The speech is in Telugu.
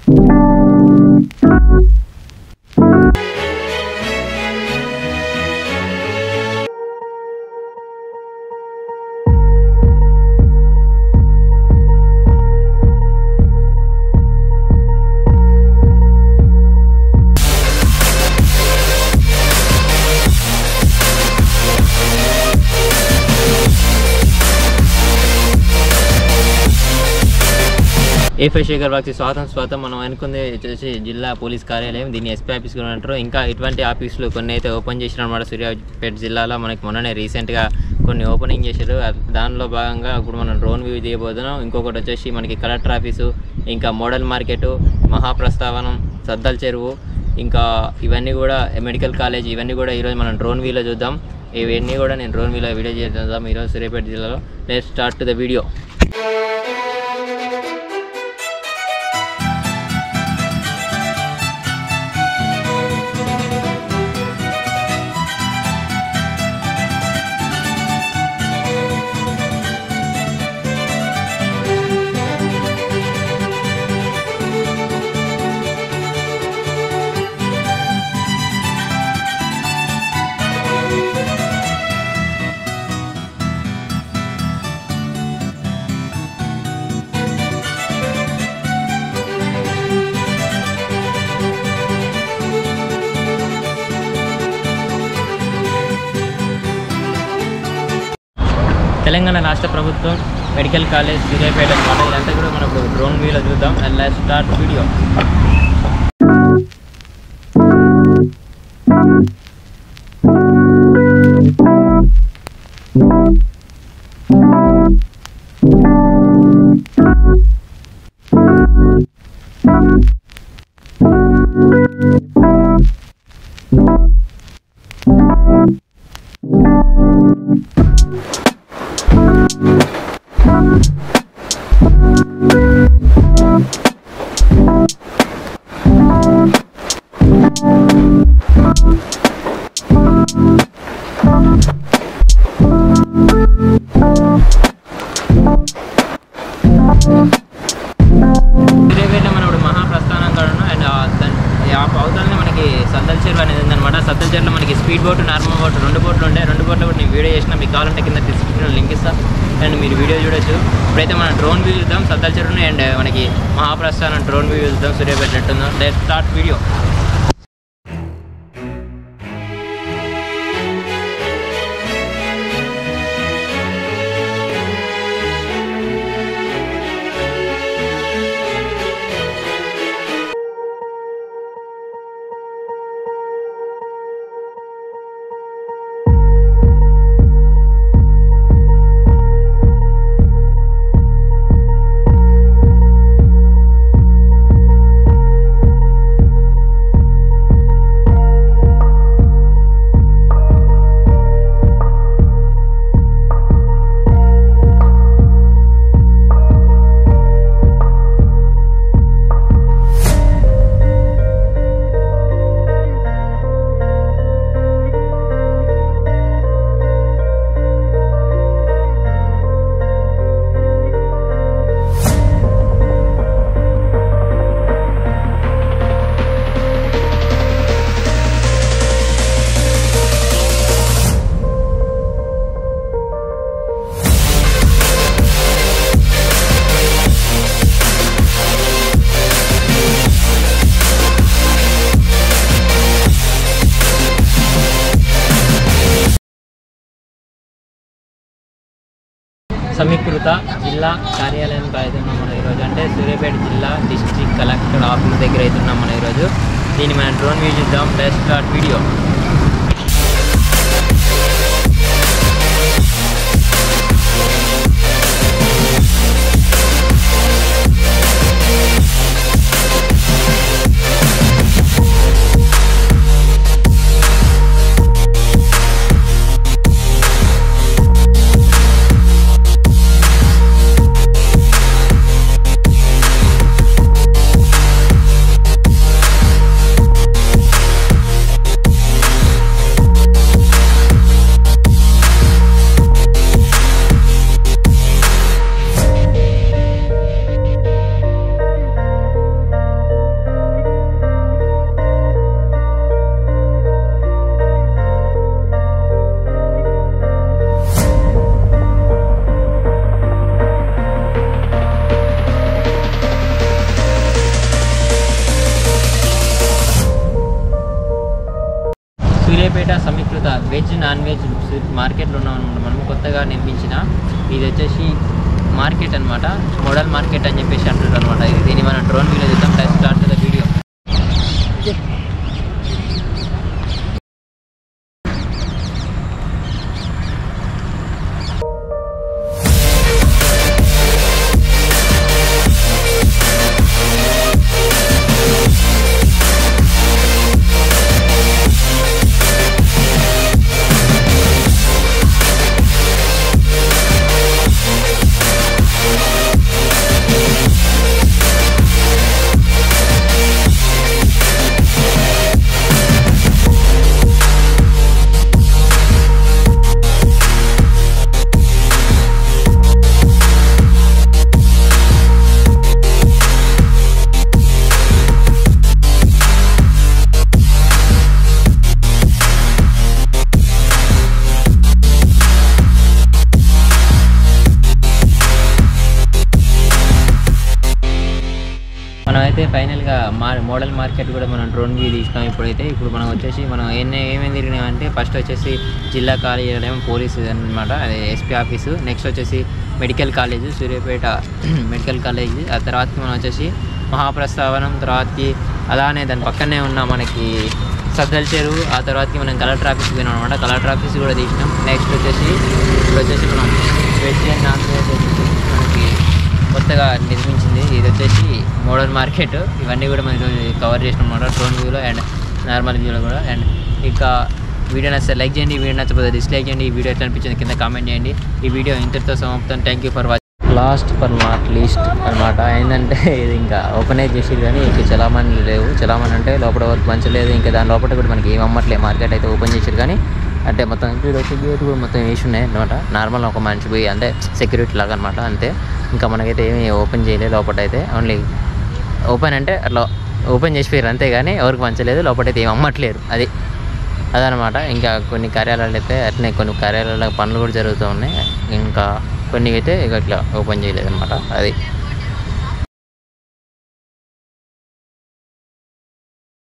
ఏఫై శేఖర్ బాక్సి స్వాతం స్వాతం మనం అనుకుంది వచ్చేసి జిల్లా పోలీస్ కార్యాలయం దీన్ని ఎస్పీ ఆఫీస్ కూడా అంటారు ఇంకా ఇటువంటి ఆఫీసులు కొన్ని అయితే ఓపెన్ చేసిన అనమాట సూర్యాపేట జిల్లాలో మనకి మొన్ననే రీసెంట్గా కొన్ని ఓపెనింగ్ చేశారు అ- దానిలో భాగంగా ఇప్పుడు మనం డ్రోన్ వ్యూ తీయబోతున్నాం ఇంకొకటి వచ్చేసి మనకి కలెక్టర్ ఆఫీసు ఇంకా మోడల్ మార్కెట్ మహాప్రస్థావనం సద్దల్ చెరువు ఇంకా ఇవన్నీ కూడా మెడికల్ కాలేజ్ ఇవన్నీ కూడా ఈరోజు మనం డ్రోన్ వ్యూలో చూద్దాం ఇవన్నీ కూడా నేను డ్రోన్ వ్యూలో వీడియో చేద్దాం ఈరోజు సూర్యాపేట జిల్లాలో let start to the video Telangana రాష్ట్ర ప్రభుత్వం మెడికల్ కాలేజ్ సూర్యాపేట అనమాట ఇదంతా కూడా మనం ఇప్పుడు డ్రోన్ వ్యూలో చూద్దాం and let start video Suryapet మనం ఇప్పుడు మహాప్రస్థానం కాడ ఉన్నాం అండ్ ఆ అవతలనే మనకి సద్దల్ చెరువు అనేది ఉందన్నమాట సద్దల్ చెరువులో మనకి స్పీడ్ బోట్ నార్మల్ బోట్ రెండు బోట్లు ఉంటాయి రెండు బోట్లు కూడా నేను వీడియో చేసిన మీకు కావాలంటే కింద డిస్క్రిప్షన్లో లింక్ ఇస్తా అండ్ మీరు వీడియో చూడొచ్చు ఇప్పుడైతే మనం డ్రోన్ వ్యూ చూద్దాం సద్దల్ చెరువుని అండ్ మనకి మహాప్రస్థానం డ్రోన్ వ్యూ చూద్దాం సూర్యాపేట ఎట్టుందో లెట్ స్టార్ట్ వీడియో సమీకృత జిల్లా కార్యాలయానికి అవుతున్నాం మనం ఈరోజు అంటే సూర్యాపేట జిల్లా డిస్ట్రిక్ట్ కలెక్టర్ ఆఫీస్ దగ్గర అవుతున్నాం మనం ఈరోజు దీన్ని మనం డ్రోన్ వ్యూ చూద్దాం బెస్ట్ స్టార్ట్ వీడియో సూర్యాపేట సమీకృత వెజ్ నాన్ వెజ్ మార్కెట్లో ఉన్నాం అనమాట మనం కొత్తగా నిర్మించిన ఇది వచ్చేసి మార్కెట్ అన్నమాట మోడల్ మార్కెట్ అని చెప్పేసి అంటారు అనమాట ఇది దీన్ని మనం డ్రోన్ వీడియో చూద్దాం టెస్ట్ స్టార్ట్ ద వీడియో మనం అయితే ఫైనల్గా మా మోడల్ మార్కెట్ కూడా మనం డ్రోన్ వ్యూ తీసినాం ఇప్పుడైతే ఇప్పుడు మనం వచ్చేసి మనం ఏం ఏమేమి తిరిగినామంటే ఫస్ట్ వచ్చేసి జిల్లా కార్యాలయం పోలీసు అనమాట అదే ఎస్పీ ఆఫీసు నెక్స్ట్ వచ్చేసి medical college Suryapet medical college ఆ తర్వాతకి మనం వచ్చేసి మహాప్రస్థావనం తర్వాతకి అలానే దాని పక్కనే ఉన్న మనకి సద్దల్ చెరువు ఆ తర్వాతకి మనం కలెక్టర్ ఆఫీస్కి పోయినాం అనమాట కలెక్టర్ ఆఫీస్ కూడా తీసినాం నెక్స్ట్ వచ్చేసి ఇప్పుడు వచ్చేసి మనం వెజ్ అండ్ నాన్ వెజ్ వచ్చేసి మనకి కొత్తగా నిర్మించింది ఇది వచ్చేసి మోడల్ మార్కెట్ ఇవన్నీ కూడా మనం ఈరోజు కవర్ చేసినాం అనమాట డ్రోన్ వ్యూలో అండ్ నార్మల్ వ్యూలో కూడా అండ్ ఇంకా వీడియో నచ్చితే లైక్ చేయండి వీడియో నచ్చకపోతే డిస్లైక్ చేయండి ఈ వీడియో ఎట్లా అనిపించింది కింద కామెంట్ చేయండి ఈ వీడియో ఇంతటితో సమాప్తం thank you for watching last for not least అనమాట ఏంటంటే ఇది ఇంకా ఓపెన్ చేసిరు కానీ ఇంకా చలామణి లేవు చలామణి అంటే లోపల వరకు మంచి లేదు ఇంకా దాని లోపల కూడా మనకి ఏం అమ్మట్లేదు మార్కెట్ అయితే ఓపెన్ చేసారు కానీ అంటే మొత్తం వచ్చి గేట్ కూడా మొత్తం వేసి ఉన్నాయి అనమాట నార్మల్ ఒక మనిషి పోయి అంటే సెక్యూరిటీ లాగా అనమాట అంతే ఇంకా మనకైతే ఏమీ ఓపెన్ చేయలేదు లోపల అయితే ఓన్లీ ఓపెన్ అంటే అట్లా ఓపెన్ చేసిపోయారు అంతే కానీ ఎవరికి మంచలేదు లోపల అయితే ఏం అమ్మట్లేరు అది అదనమాట ఇంకా కొన్ని కార్యాలయాలు అయితే అట్నే కొన్ని కార్యాలయాల పనులు కూడా జరుగుతూ ఉన్నాయి ఇంకా కొన్ని అయితే ఇక ఇట్లా ఓపెన్ చేయలేదు అనమాట అది